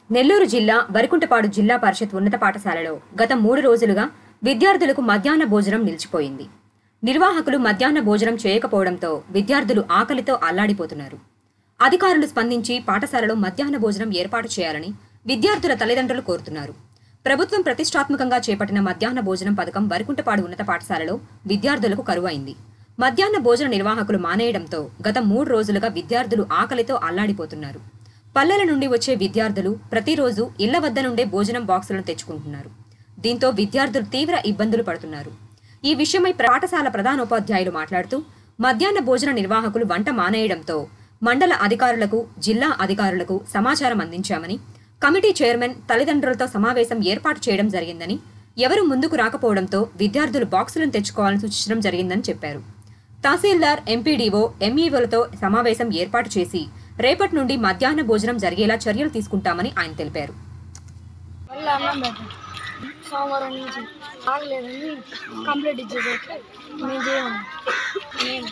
నెల్లూరు జిల్లా వరికుంటపాడు జిల్లా పరిషత్ ఉన్నత పాఠశాలలో గత మూడు రోజులుగా విద్యార్థులకు మధ్యాహ్న భోజనం నిలిచిపోయింది నిర్వాహకులు మధ్యాహ్న భోజనం చేయకపోవడంతో విద్యార్థులు ఆకలితో అల్లాడిపోతున్నారు అధికారులు స్పందించి పాఠశాలలో మధ్యాహ్న భోజనం ఏర్పాటు చేయాలని విద్యార్థుల తల్లిదండ్రులు కోరుతున్నారు ప్రభుత్వం ప్రతిష్టాత్మకంగా చేపట్టిన మధ్యాహ్న భోజనం పథకం వరికుంటపాడు ఉన్నత పాఠశాలలో విద్యార్థులకు కరువైంది మధ్యాహ్న భోజన నిర్వాహకులు మానేయడంతో గత మూడు రోజులుగా విద్యార్థులు ఆకలితో అల్లాడిపోతున్నారు పల్లెల నుండి వచ్చే విద్యార్థులు ప్రతిరోజు ఇళ్ల వద్ద నుండే భోజనం బాక్సులను తెచ్చుకుంటున్నారు దీంతో విద్యార్థులు తీవ్ర ఇబ్బందులు పడుతున్నారు ఈ విషయమై పాఠశాల ప్రధానోపాధ్యాయులు మాట్లాడుతూ మధ్యాహ్న భోజన నిర్వాహకులు వంట మానేయడంతో మండల అధికారులకు జిల్లా అధికారులకు సమాచారం అందించామని కమిటీ చైర్మన్ తల్లిదండ్రులతో సమావేశం ఏర్పాటు చేయడం జరిగిందని ఎవరు ముందుకు రాకపోవడంతో విద్యార్థులు బాక్సులను తెచ్చుకోవాలని సూచించడం జరిగిందని చెప్పారు తహసీల్దార్ ఎంపీడీఓ ఎంఈఓలతో సమావేశం ఏర్పాటు చేసి రేపటి నుండి మధ్యాహ్న భోజనం జరిగేలా చర్యలు తీసుకుంటామని ఆయన తెలిపారు మళ్ళీ అన్నం పెట్టాం సోమవారం నుంచి ఆగలేదని కంప్లీట్ ఇచ్చేసరికి మేము చేయము నేను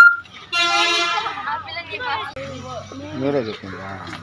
మీరే చెప్పింది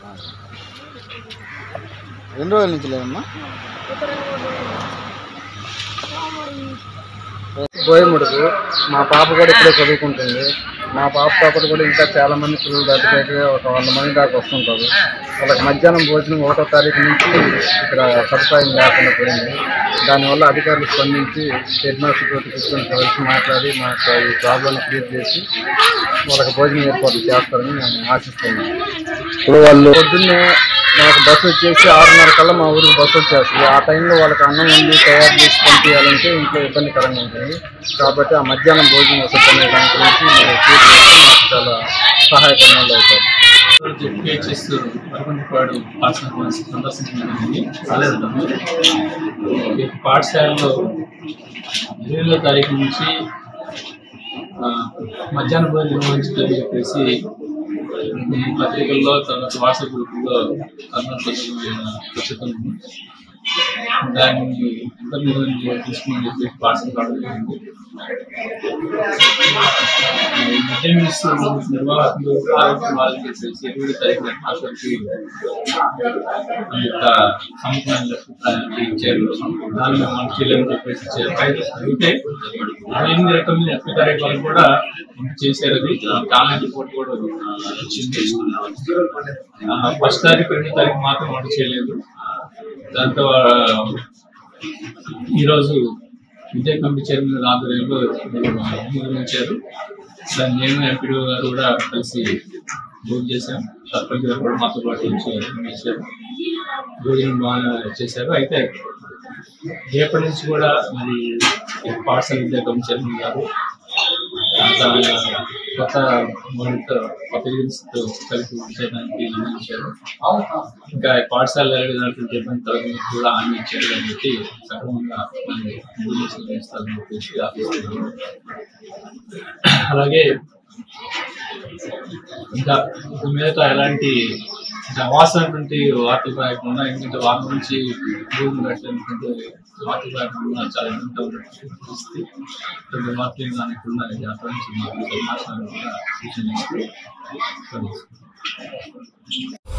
రెండు రోజుల నుంచి లేదమ్మా ఒక రెండు మూడు రోజులు. సోమవారం నుంచి గోయముడుకు మా పాప కూడా ఇక్కడే చదువుకుంటుంది మా పాప పాపలు కూడా ఇంకా చాలా మంది పిల్లలు దాటిపోయి ఒక వంద మంది దాకా వస్తుంటారు వాళ్ళకి మధ్యాహ్నం భోజనం ఒకటో తారీఖు నుంచి ఇక్కడ సదుపాయం లేకుండా పోయింది దానివల్ల అధికారులు స్పందించి హెడ్ మాస్టర్ తోటి కూర్చొని కలిసి మాట్లాడి మాకు ఈ ప్రాబ్లం క్లియర్ చేసి వాళ్ళకి భోజనం ఏర్పాట్లు చేస్తారని నేను ఆశిస్తున్నాను ఇప్పుడు వాళ్ళు పొద్దున్నే మాకు బస్సు వచ్చేసి ఆరున్నర కల్లా మా ఊరికి బస్సు వచ్చేస్తుంది ఆ టైంలో వాళ్ళకి అన్నం వండి తయారు చేసి పంపించాలంటే ఇంట్లో ఇబ్బందికరంగా ఉంటుంది కాబట్టి ఆ మధ్యాహ్నం భోజనం వసతి అనే దాని గురించి మీరు క్లియర్ చేస్తే మాకు చాలా సహాయకరంగా అవుతారు జెడ్పిహెచ్ఎస్ పరమంటిపాడు పాఠశాల సందర్శించడానికి రాలేదంటాము ఈ పాఠశాలలో ఎనిమిదో తారీఖు నుంచి ఆ, మధ్యాహ్న భోజనం నిర్వహించాలని చెప్పేసి ఈ పత్రికల్లో తర్వాత వాట్సాప్ గ్రూపుల్లో కర్ణాటక ప్రస్తుతం దాన్ని ఇంటర్వ్యూ తీసుకుని చెప్పేసి పాఠశాల రావడం జరిగింది మిడ్ డే మీల్స్ నిర్వాహకులు ఆరోగ్య వాళ్ళు చెప్పేసి ఎనిమిది తారీఖున హాస్టల్కి ఈ యొక్క సంవత్సరాన్ని ఇచ్చారు దానిలో మనం చేయలేమని చెప్పేసి ఇచ్చారు అయితే అయితే ఇరవై ఎనిమిది ఇరవై తొమ్మిది ముప్పై తారీఖు వరకు కూడా వంట చేశారు అది ఆన్లైన్ రిపోర్ట్ కూడా వచ్చింది ఫస్ట్ తారీఖు రెండో తారీఖు మాత్రం వంట చేయలేదు దాంతో ఆ, ఈరోజు విద్యా కమిటీ చైర్మన్ ఆధ్వర్యంలో నిర్వహించారు దాన్ని నేను ఎంపీడీ గారు కూడా కలిసి భోజనం చేశాం సర్పంచ్ గారు కూడా మాతో పాటు వచ్చి చేశారు భోజనం బాగా చేశారు అయితే రేపటి నుంచి కూడా మరి ఈ పాఠశాల విద్యా కమిటీ చైర్మన్ గారు అంతా కొత్త మూమెంట్తో కొత్త యూనిట్స్తో కలిపి చేయడానికి నిర్ణయించారు ఇంకా ఈ పాఠశాల జరిగినటువంటి ఇబ్బంది తరగతి కూడా హామీ ఇచ్చారు అని చెప్పి సక్రమంగా మరి నిర్ణయం చేస్తారని చెప్పేసి ఆశిస్తున్నాను అలాగే ఇంకా ఇక మీదట ఎలాంటి ఇంకా అవాసమైనటువంటి వార్తలు రాయకుండా ఎందుకంటే వాళ్ళ నుంచి భూమి పెట్టినటువంటి వార్తలు రాయకుండా చాలా ఇబ్బంది ఉన్నటువంటి పరిస్థితి ఇటువంటి వార్తలు కానికుండా జాతర నుంచి మాకు సమాచారం కూడా సూచన ఇస్తూ